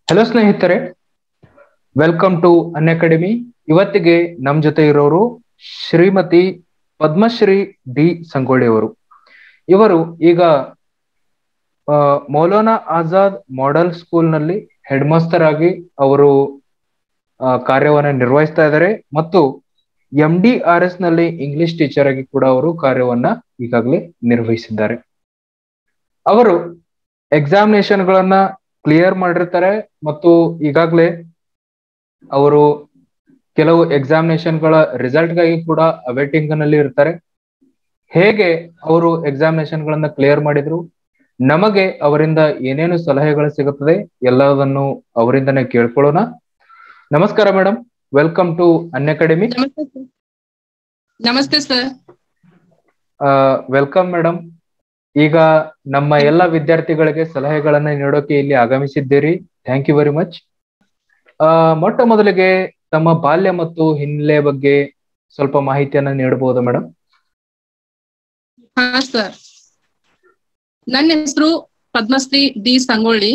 Hello ಸ್ನೇಹಿತರೆ welcome to an academy ಇವತ್ತಿಗೆ ನಮ್ ಜೊತೆ ಇರೋರು ಶ್ರೀಮತಿ ಪದ್ಮಶ್ರೀ ಡಿ ಸಂಗೊಳ್ಳಿ ಅವರು ಇವರು ಈಗ ಆ, ಮೌಲಾನಾ ಆಜಾದ್ ಮಾಡೆಲ್ ಸ್ಕೂಲ್ ನಲ್ಲಿ ಹೆಡ್ ಮಾಸ್ಟರ್ ಆಗಿ ಅವರು ಆ, ಕಾರ್ಯವನ್ನ ನಿರ್ವಹಿಸ್ತಾ ಇದ್ದಾರೆ ಮತ್ತು ಎಂ ಡಿ ಆರ್ ಎಸ್ ನಲ್ಲಿ ಇಂಗ್ಲಿಷ್ ಟೀಚರ್ ಆಗಿ ಕೂಡ ಅವರು ಕಾರ್ಯವನ್ನ ಈಗಾಗಲೇ ನಿರ್ವಹಿಸಿದ್ದಾರೆ ಅವರು ಎಕ್ಸಾಮಿನೇಷನ್ ಗಳನ್ನ ಕ್ಲಿಯರ್ ಮಾಡಿರ್ತಾರೆ ಮತ್ತು ಈಗಾಗಲೇ ಅವರು ಕೆಲವು ಎಕ್ಸಾಮಿನೇಷನ್ ಗಳ ರಿಸಲ್ಟ್ ಗಾಗಿ ಕೂಡ ಅವೇಟಿಂಗ್ ನಲ್ಲಿ ಇರ್ತಾರೆ ಹೇಗೆ ಅವರು ಎಕ್ಸಾಮಿನೇಷನ್ ಗಳನ್ನ ಕ್ಲಿಯರ್ ಮಾಡಿದ್ರು ನಮಗೆ ಅವರಿಂದ ಏನೇನು ಸಲಹೆಗಳು ಸಿಗುತ್ತದೆ ಎಲ್ಲದನ್ನು ಅವರಿಂದನೇ ಕೇಳ್ಕೊಳ್ಳೋಣ ನಮಸ್ಕಾರ madam welcome to Unacademy ನಮಸ್ತೆ ಸರ್ ನಮಸ್ತೆ ಸರ್ ವೆಲ್ಕಮ್ ಮೇಡಮ್ ಈಗ ನಮ್ಮ ಎಲ್ಲ ವಿದ್ಯಾರ್ಥಿಗಳಿಗೆ ಸಲಹೆಗಳನ್ನ ನೀಡೋಕೆ ಇಲ್ಲಿ ಆಗಮಿಸಿದ್ದೀರಿ ಥ್ಯಾಂಕ್ ಯು ವೆರಿ ಮಚ್ ಮೊಟ್ಟ ಮೊದಲಿಗೆ ತಮ್ಮ ಬಾಲ್ಯ ಮತ್ತು ಹಿನ್ನೆಲೆ ಬಗ್ಗೆ ಸ್ವಲ್ಪ ಮಾಹಿತಿಯನ್ನ ನೀಡಬಹುದಾ ಮೇಡಮ್ ಹಾ ಸರ್ ನನ್ನ ಹೆಸರು ಪದ್ಮಶ್ರೀ ಡಿ ಸಂಗೊಳ್ಳಿ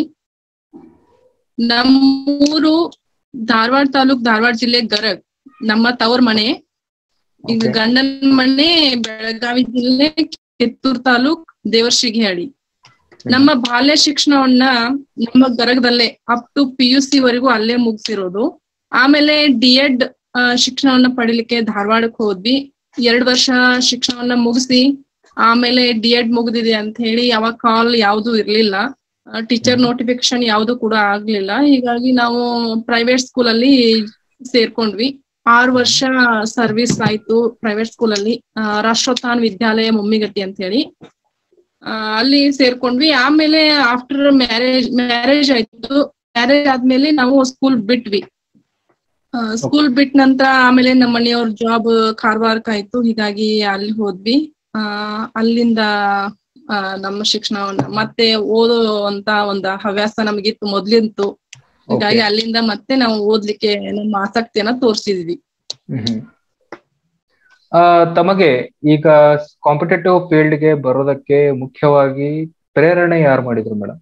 ನಮ್ಮೂರು ಧಾರವಾಡ ತಾಲೂಕ್ ಧಾರವಾಡ ಜಿಲ್ಲೆ ಗರಗ್ ನಮ್ಮ ತವರ್ ಮನೆ ಈಗ Okay. ಗಂಡನ ಮನೆ ಬೆಳಗಾವಿ ಜಿಲ್ಲೆ ಕಿತ್ತೂರ್ ತಾಲೂಕ್ ದೇವರ್ಶಿಗಿಹಳ್ಳಿ ನಮ್ಮ ಬಾಲ್ಯ ಶಿಕ್ಷಣವನ್ನ ನಮ್ಮ ಗರಗದಲ್ಲೇ up to P U C ವರೆಗೂ ಅಲ್ಲೇ ಮುಗಿಸಿರೋದು ಆಮೇಲೆ ಡಿ ಎಡ್ ಶಿಕ್ಷಣವನ್ನ ಪಡಿಲಿಕ್ಕೆ ಧಾರವಾಡಕ್ಕೆ ಹೋದ್ವಿ ಎರಡ್ ವರ್ಷ ಶಿಕ್ಷಣವನ್ನ ಮುಗಿಸಿ ಆಮೇಲೆ ಡಿ ಎಡ್ ಮುಗ್ದಿದೆ ಅಂತ ಹೇಳಿ ಯಾವಾಗ ಕಾಲ್ ಯಾವ್ದು ಇರ್ಲಿಲ್ಲ ಟೀಚರ್ ನೋಟಿಫಿಕೇಶನ್ ಯಾವ್ದು ಕೂಡ ಆಗ್ಲಿಲ್ಲ ಹೀಗಾಗಿ ನಾವು ಪ್ರೈವೇಟ್ ಸ್ಕೂಲ್ ಅಲ್ಲಿ ಸೇರ್ಕೊಂಡ್ವಿ ಆರು ವರ್ಷ ಸರ್ವಿಸ್ ಆಯ್ತು ಪ್ರೈವೇಟ್ ಸ್ಕೂಲ್ ಅಲ್ಲಿ ಆ, ರಾಷ್ಟ್ರೋತ್ಥಾನ ವಿದ್ಯಾಲಯ ಮುಮ್ಮಿಗಟ್ಟಿ ಅಂತ ಹೇಳಿ ಆ, ಅಲ್ಲಿ ಸೇರ್ಕೊಂಡ್ವಿ ಆಮೇಲೆ ಆಫ್ಟರ್ ಮ್ಯಾರೇಜ್ ಮ್ಯಾರೇಜ್ ಆಯ್ತು ಮ್ಯಾರೇಜ್ ಆದ್ಮೇಲೆ ನಾವು ಸ್ಕೂಲ್ ಬಿಟ್ವಿ ಸ್ಕೂಲ್ ಬಿಟ್ಟ ನಂತರ ಆಮೇಲೆ ನಮ್ಮ ಮನೆಯವ್ರ ಜಾಬ್ ಕಾರವಾರಕ್ಕೆ ಆಯ್ತು ಹೀಗಾಗಿ ಅಲ್ಲಿ ಹೋದ್ವಿ ಆ ಅಲ್ಲಿಂದ ಆ, ನಮ್ಮ ಶಿಕ್ಷಣವನ್ನ ಮತ್ತೆ ಓದೋ ಅಂತ ಒಂದು ಹವ್ಯಾಸ ನಮಗಿತ್ತು ಮೊದ್ಲಿಂತು ಹೀಗಾಗಿ ಅಲ್ಲಿಂದ ಮತ್ತೆ ನಾವು ಓದ್ಲಿಕ್ಕೆ ನಮ್ಮ ಆಸಕ್ತಿಯನ್ನ ತೋರಿಸಿದ್ವಿ ಮ್ಹ್ಮ್. ಆ, ತಮಗೆ ಈಗ ಕಾಂಪಿಟೇಟಿವ್ ಫೀಲ್ಡ್ ಗೆ ಬರೋದಕ್ಕೆ ಮುಖ್ಯವಾಗಿ ಪ್ರೇರಣೆ ಯಾರು ಮಾಡಿದ್ರು ಮೇಡಮ್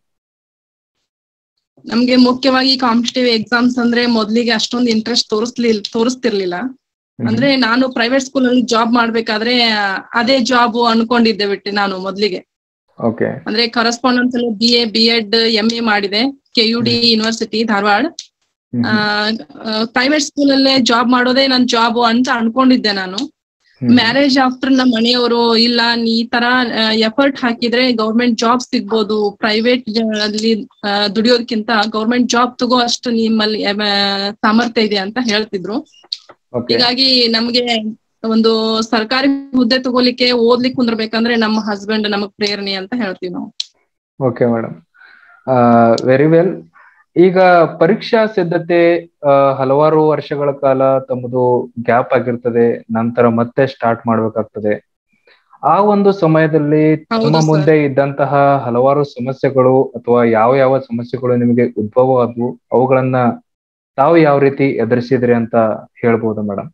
ನಮ್ಗೆ ಮುಖ್ಯವಾಗಿ ಕಾಂಪಿಟೇಟಿವ್ ಎಕ್ಸಾಮ್ಸ್ ಅಂದ್ರೆ ಮೊದ್ಲಿಗೆ ಅಷ್ಟೊಂದು ಇಂಟ್ರೆಸ್ಟ್ ತೋರಿಸ್ಲಿಲ್ಲ ತೋರಿಸ್ತಿರ್ಲಿಲ್ಲ ಅಂದ್ರೆ ನಾನು ಪ್ರೈವೇಟ್ ಸ್ಕೂಲ್ ಅಲ್ಲಿ ಜಾಬ್ ಮಾಡ್ಬೇಕಾದ್ರೆ ಆ, ಅದೇ ಜಾಬ್ ಅನ್ಕೊಂಡಿದ್ದೆ ಬಿಟ್ಟೆ ನಾನು ಮೊದ್ಲಿಗೆ ಓಕೆ ಅಂದ್ರೆ ಕರೆಸ್ಪಾಂಡೆನ್ಸ್ ಅಲ್ಲಿ B A B Ed M A ಮಾಡಿದೆ K U D university Dharwad private school ಅಲ್ಲೇ ಜಾಬ್ ಮಾಡೋದೇ ನನ್ ಜಾಬ್ ಅಂತ ಅನ್ಕೊಂಡಿದ್ದೆ ನಾನು ಮ್ಯಾರೇಜ್ ಆಫ್ಟರ್ ನಮ್ಮ ಮನೆಯವರು ಇಲ್ಲ ನೀ ಈ ತರ ಎಫರ್ಟ್ ಹಾಕಿದ್ರೆ ಗೌರ್ಮೆಂಟ್ ಜಾಬ್ ಸಿಗ್ಬೋದು ಪ್ರೈವೇಟ್ ಅಲ್ಲಿ ಆ, ದುಡಿಯೋದಕ್ಕಿಂತ ಗೌರ್ಮೆಂಟ್ ಜಾಬ್ ತಗೋ ಅಷ್ಟು ನಿಮ್ಮಲ್ಲಿ ಆ, ಸಾಮರ್ಥ್ಯ ಇದೆ ಅಂತ ಹೇಳ್ತಿದ್ರು ಓಕೆ ಹೀಗಾಗಿ ನಮ್ಗೆ ಒಂದು ಸರ್ಕಾರಿ ಹುದ್ದೆ ತಗೋಲಿಕ್ಕೆ ಓದ್ಲಿಕ್ಕೆ ಕುಂದ್ರಬೇಕಂದ್ರೆ ನಮ್ಮ ಹಸ್ಬೆಂಡ್ ನಮಗ್ ಪ್ರೇರಣೆ ಅಂತ ಹೇಳ್ತೀವಿ ನಾವು ಓಕೆ ಮೇಡಮ್ ವೆರಿ ವೆಲ್ ಈಗ ಪರೀಕ್ಷಾ ಸಿದ್ಧತೆ ಆ, ಹಲವಾರು ವರ್ಷಗಳ ಕಾಲ ತಮ್ಮದು ಗ್ಯಾಪ್ ಆಗಿರ್ತದೆ ನಂತರ ಮತ್ತೆ ಸ್ಟಾರ್ಟ್ ಮಾಡ್ಬೇಕಾಗ್ತದೆ ಆ ಒಂದು ಸಮಯದಲ್ಲಿ ಹೌದು ತಮ್ಮ sir. ಮುಂದೆ ಇದ್ದಂತಹ ಹಲವಾರು ಸಮಸ್ಯೆಗಳು ಅಥವಾ ಯಾವ ಯಾವ ಸಮಸ್ಯೆಗಳು ನಿಮಗೆ ಉದ್ಭವ ಆದ್ವು ಅವುಗಳನ್ನ ತಾವು ಯಾವ ರೀತಿ ಎದುರಿಸಿದ್ರಿ ಅಂತ ಹೇಳ್ಬೋದು ಮೇಡಮ್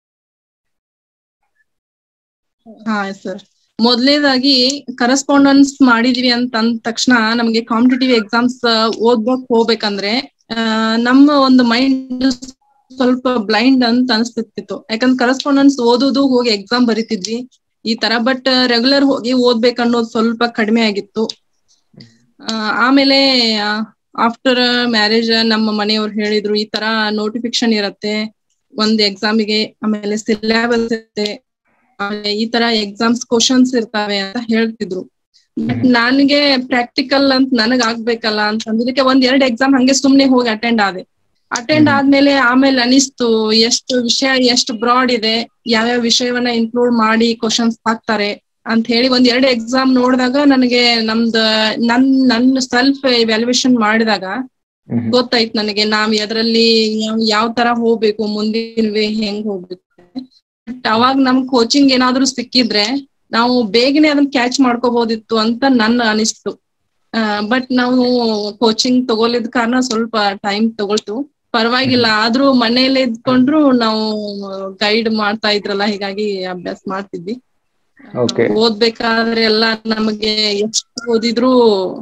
ಹಾ ಸರ್ ಮೊದಲನೇದಾಗಿ ಕರೆಸ್ಪಾಂಡೆನ್ಸ್ ಮಾಡಿದ್ವಿ ಅಂತ ಅಂದ ತಕ್ಷಣ ನಮ್ಗೆ ಕಾಂಪಿಟೇಟಿವ್ ಎಕ್ಸಾಮ್ಸ್ ಓದ್ಬೇಕು ಹೋಗ್ಬೇಕಂದ್ರೆ ಆ, ನಮ್ಮ ಒಂದು ಮೈಂಡ್ ಸ್ವಲ್ಪ ಬ್ಲೈಂಡ್ ಅಂತ ಅನ್ಸ್ತಿತ್ತು ಯಾಕಂದ್ರೆ ಕರೆಸ್ಪಾಂಡೆನ್ಸ್ ಓದೋದು ಹೋಗಿ ಎಕ್ಸಾಮ್ ಬರಿತಿದ್ವಿ ಈ ತರ ಬಟ್ ರೆಗ್ಯುಲರ್ ಹೋಗಿ ಓದ್ಬೇಕು ಅನ್ನೋದು ಸ್ವಲ್ಪ ಕಡಿಮೆ ಆಗಿತ್ತು ಆ, ಆಮೇಲೆ ಆಫ್ಟರ್ ಮ್ಯಾರೇಜ್ ನಮ್ಮ ಮನೆಯವ್ರು ಹೇಳಿದ್ರು ಈ ತರ ನೋಟಿಫಿಕೇಶನ್ ಇರತ್ತೆ ಒಂದ್ ಎಕ್ಸಾಮಿಗೆ ಆಮೇಲೆ ಸಿಲೆಬಸ್ ಇರುತ್ತೆ ಆಮೇಲೆ ಈ ತರ ಎಕ್ಸಾಮ್ಸ್ ಕ್ವಶನ್ಸ್ ಇರ್ತಾವೆ ಅಂತ ಹೇಳ್ತಿದ್ರು ಬಟ್ ನನಗೆ ಪ್ರಾಕ್ಟಿಕಲ್ ಅಂತ ನನಗ್ ಆಗ್ಬೇಕಲ್ಲ ಅಂತ ಅಂದಿದ್ದಕ್ಕೆ ಒಂದ್ ಎರಡ್ ಎಕ್ಸಾಮ್ ಹಂಗೆ ಸುಮ್ನೆ ಹೋಗಿ ಅಟೆಂಡ್ ಆದೆ ಅಟೆಂಡ್ ಹ್ಮ್. ಆದ್ಮೇಲೆ ಆಮೇಲೆ ಅನಿಸ್ತು ಎಷ್ಟು ವಿಷಯ ಎಷ್ಟು ಬ್ರಾಡ್ ಇದೆ ಯಾವ್ಯಾವ ವಿಷಯವನ್ನ ಇನ್ಕ್ಲೂಡ್ ಮಾಡಿ ಕ್ವಶನ್ಸ್ ಹಾಕ್ತಾರೆ ಅಂತ ಹೇಳಿ ಒಂದ್ ಎರಡು ಎಕ್ಸಾಮ್ ನೋಡಿದಾಗ ನನಗೆ ನಮ್ದ ನನ್ ನನ್ನ ಸೆಲ್ಫ್ ವ್ಯಾಲ್ಯೂಯೇಷನ್ ಮಾಡಿದಾಗ ಮ್ಹ್ಮ್. ಗೊತ್ತಾಯ್ತು ನನಗೆ ನಾವ್ ಎದ್ರಲ್ಲಿ ಯಾವ- ಯಾವ ತರ ಹೋಗ್ಬೇಕು ಮುಂದಿನ ವೇ ಹೆಂಗ್ ಹೋಗ್ಬೇಕು ಬಟ್ ಅವಾಗ ನಮ್ ಕೋಚಿಂಗ್ ಏನಾದ್ರೂ ಸಿಕ್ಕಿದ್ರೆ ನಾವು ಬೇಗನೆ ಅದನ್ನ ಕ್ಯಾಚ್ ಮಾಡ್ಕೋಬಹುದಿತ್ತು ಅಂತ ನನ್ನ ಅನಿಸ್ತು ಬಟ್ ನಾವು ಕೋಚಿಂಗ್ ತಗೊಳಿದ ಕಾರಣ ಸ್ವಲ್ಪ ಟೈಮ್ ತಗೊಳ್ತು ಪರವಾಗಿಲ್ಲ ಆದ್ರೂ ಮನೆಯಲ್ಲೇ ಇದ್ಕೊಂಡ್ರು ನಾವು ಗೈಡ್ ಮಾಡ್ತಾ ಇದ್ರಲ್ಲ ಹೀಗಾಗಿ ಅಭ್ಯಾಸ ಮಾಡ್ತಿದ್ವಿ Okay. ಓದ್ಬೇಕಾದ್ರೆ ಎಲ್ಲ ನಮಗೆ ಎಷ್ಟು ಓದಿದ್ರು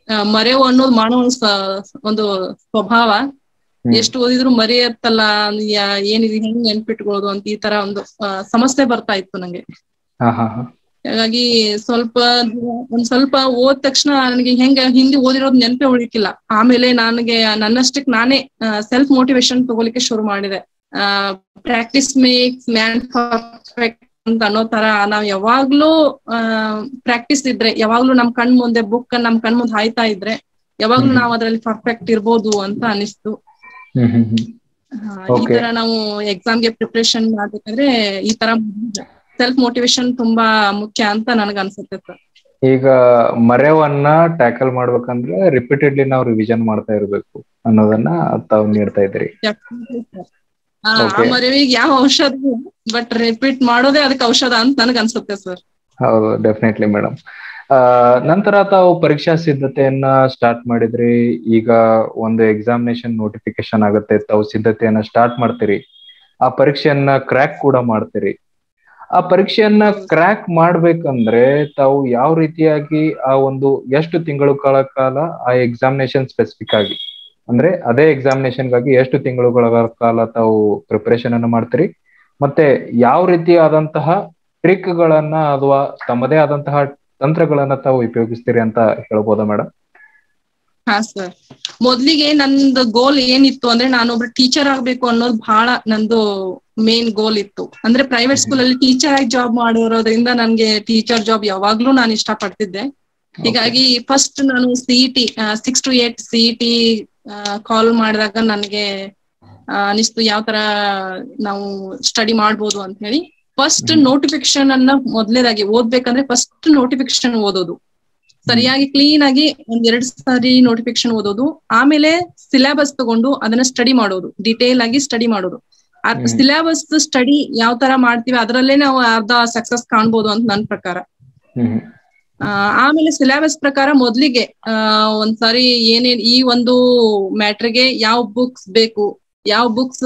ಆ, ಮರೆವು ಅನ್ನೋದು ಮಾನವನ ಸ- ಒಂದು ಸ್ವಭಾವ ಹ್ಮ್. ಎಷ್ಟು ಓದಿದ್ರು ಮರೆಯತ್ತಲ್ಲ ಯಾ- ಏನಿದೆ ಹೆಂಗ್ ನೆನ್ಪಿಟ್ಕೊಳ್ಳೋದು ಅಂತ ಈ ತರ ಒಂದು ಆ, ಸಮಸ್ಯೆ ಬರ್ತಾ ಇತ್ತು ನಂಗೆ ಹಾ ಹಾ ಹಾ ಹಾಗಾಗಿ ಸ್ವಲ್ಪ ಒಂದ್ ಸ್ವಲ್ಪ ಓದ್ ತಕ್ಷಣ ನನಗೆ ಹೆಂಗ ಹಿಂದಿ ಓದಿರೋದ್ ನೆನಪೇ ಉಳಿಕಿಲ್ಲ ಆಮೇಲೆ ನನಗೆ ನನ್ನಷ್ಟಕ್ ನಾನೇ ಸೆಲ್ಫ್ ಮೋಟಿವೇಶನ್ ತಗೊಲಿಕ್ಕೆ ಶುರು ಮಾಡಿದೆ ಪ್ರಾಕ್ಟೀಸ್ ಮೇಕ್ಸ್ ಮ್ಯಾನ್ ಪರ್ಫೆಕ್ಟ್ ಅಂತ ಅನ್ನೋ ತರ ನಾವ್ ಯಾವಾಗ್ಲೂ ಪ್ರಾಕ್ಟೀಸ್ ಇದ್ರೆ ಯಾವಾಗ್ಲೂ ನಮ್ ಕಣ್ ಮುಂದೆ ಬುಕ್ ನಮ್ ಕಣ್ ಮುಂದೆ ಹಾಯ್ತಾ ಇದ್ರೆ ಯಾವಾಗ್ಲೂ ಹ್ಮ್. ನಾವ್ ಅದ್ರಲ್ಲಿ ಪರ್ಫೆಕ್ಟ್ ಇರ್ಬೋದು ಅಂತ ಅನಿಸ್ತು ಹ್ಮ್ ಹ್ಮ್ ಹ್ಮ್ ಆ, ಈ Okay. ತರ ನಾವು ಎಕ್ಸಾಮ್ಗೆ ಪ್ರಿಪರೇಷನ್ ಮಾಡ್ಬೇಕಾದ್ರೆ ಈ ತರ ಸೆಲ್ಫ್ ಮೋಟಿವೇಶನ್ ತುಂಬಾ ಮುಖ್ಯ ಅಂತ ನನಗ್ ಅನ್ಸುತ್ತೆ ಸರ್ ಈಗ ಮರೆವನ್ನ ಟ್ಯಾಕಲ್ ಮಾಡ್ಬೇಕಂದ್ರೆ ರಿಪೀಟೆಡ್ಲಿ ನಾವು ರಿವಿಷನ್ ಮಾಡ್ತಾ ಇರ್ಬೇಕು ಅನ್ನೋದನ್ನ ತಾವು ನೀಡ್ತಾ ಇದ್ರಿ ಆ Okay. ಮರೆವಿಗೆ ಯಾವ ಔಷಧ ಬಟ್ ರಿಪೀಟ್ ಮಾಡೋದೇ ಅದಕ್ಕೆ ಔಷಧ ಅಂತ ನನಗ್ ಅನ್ಸುತ್ತೆ ಸರ್ ಹೌದು ಡೆಫಿನೆಟ್ಲಿ ಮೇಡಮ್ ನಂತರ ತಾವು ಪರೀಕ್ಷಾ ಸಿದ್ಧತೆಯನ್ನ ಸ್ಟಾರ್ಟ್ ಮಾಡಿದ್ರಿ ಈಗ ಒಂದು ಎಕ್ಸಾಮಿನೇಷನ್ ನೋಟಿಫಿಕೇಶನ್ ಆಗುತ್ತೆ ತಾವು ಸಿದ್ಧತೆಯನ್ನ ಸ್ಟಾರ್ಟ್ ಮಾಡ್ತೀರಿ ಆ ಪರೀಕ್ಷೆಯನ್ನ ಕ್ರ್ಯಾಕ್ ಕೂಡ ಮಾಡ್ತೀರಿ ಆ ಪರೀಕ್ಷೆಯನ್ನ ಕ್ರ್ಯಾಕ್ ಮಾಡ್ಬೇಕಂದ್ರೆ ತಾವು ಯಾವ ರೀತಿಯಾಗಿ ಆ ಒಂದು ಎಷ್ಟು ತಿಂಗಳುಗಳ ಕಾಲ ಆ ಎಕ್ಸಾಮಿನೇಷನ್ ಸ್ಪೆಸಿಫಿಕ್ ಆಗಿ ಅಂದ್ರೆ ಅದೇ ಎಕ್ಸಾಮಿನೇಷನ್ಗಾಗಿ ಎಷ್ಟು ತಿಂಗಳುಗಳ ಕಾಲ ತಾವು ಪ್ರಿಪರೇಷನ್ ಅನ್ನು ಮಾಡ್ತೀರಿ ಮತ್ತೆ ಯಾವ ರೀತಿಯಾದಂತಹ ಟ್ರಿಕ್ ಗಳನ್ನ ಅಥವಾ ತಮ್ಮದೇ ಆದಂತಹ ತಂತ್ರಗಳನ್ನ ತಾವು ಉಪಯೋಗಿಸ್ತೀರಿ ಅಂತ ಹೇಳ್ಬೋದಾ ಮೇಡಮ್ ಹಾ ಸರ್ ಮೊದ್ಲಿಗೆ ನಂದು ಗೋಲ್ ಏನಿತ್ತು ಅಂದ್ರೆ ನಾನೊಬ್ರು ಟೀಚರ್ ಆಗ್ಬೇಕು ಅನ್ನೋದು ಬಹಳ ನಂದು ಮೇನ್ ಗೋಲ್ ಇತ್ತು ಅಂದ್ರೆ ಪ್ರೈವೇಟ್ ಸ್ಕೂಲ್ ಅಲ್ಲಿ ಟೀಚರ್ ಆಗಿ ಜಾಬ್ ಮಾಡಿರೋದ್ರಿಂದ ನನ್ಗೆ ಟೀಚರ್ ಜಾಬ್ ಯಾವಾಗ್ಲೂ ನಾನು ಇಷ್ಟ ಪಡ್ತಿದ್ದೆ ಹೀಗಾಗಿ ಫಸ್ಟ್ ನಾನು CET six to eight CET call ಮಾಡಿದಾಗ ನನಗೆ ಅನಿಸ್ತು ಯಾವ ತರ ನಾವು ಸ್ಟಡಿ ಮಾಡ್ಬೋದು ಅಂತ ಹೇಳಿ ಫಸ್ಟ್ ಹ್ಮ್. ನೋಟಿಫಿಕೇಶನ್ ಅನ್ನ ಮೊದ್ಲೇದಾಗಿ ಓದ್ಬೇಕಂದ್ರೆ ಫಸ್ಟ್ ನೋಟಿಫಿಕೇಶನ್ ಓದೋದು ಸರಿಯಾಗಿ ಕ್ಲೀನ್ ಆಗಿ ಒಂದ್ ಎರಡ್ ಸಾರಿ ನೋಟಿಫಿಕೇಶನ್ ಓದೋದು ಆಮೇಲೆ ಸಿಲೆಬಸ್ ತಗೊಂಡು ಅದನ್ನ ಸ್ಟಡಿ ಮಾಡೋದು ಡಿಟೇಲ್ ಆಗಿ ಸ್ಟಡಿ ಮಾಡೋದು ಹ್ಮ್. ಸಿಲೆಬಸ್ ಸ್ಟಡಿ ಯಾವ ತರ ಮಾಡ್ತೀವಿ ಅದರಲ್ಲೇ ನಾವು ಅರ್ಧ ಸಕ್ಸಸ್ ಕಾಣ್ಬೋದು ಅಂತ ನನ್ ಪ್ರಕಾರ ಹ್ಮ್ ಆ, ಆಮೇಲೆ ಸಿಲೆಬಸ್ ಪ್ರಕಾರ ಮೊದ್ಲಿಗೆ ಆ ಒಂದ್ಸಾರಿ ಏನೇನ್ ಈ ಒಂದು ಮ್ಯಾಟ್ರಿಗೆ ಯಾವ ಬುಕ್ಸ್ ಬೇಕು ಯಾವ ಬುಕ್ಸ್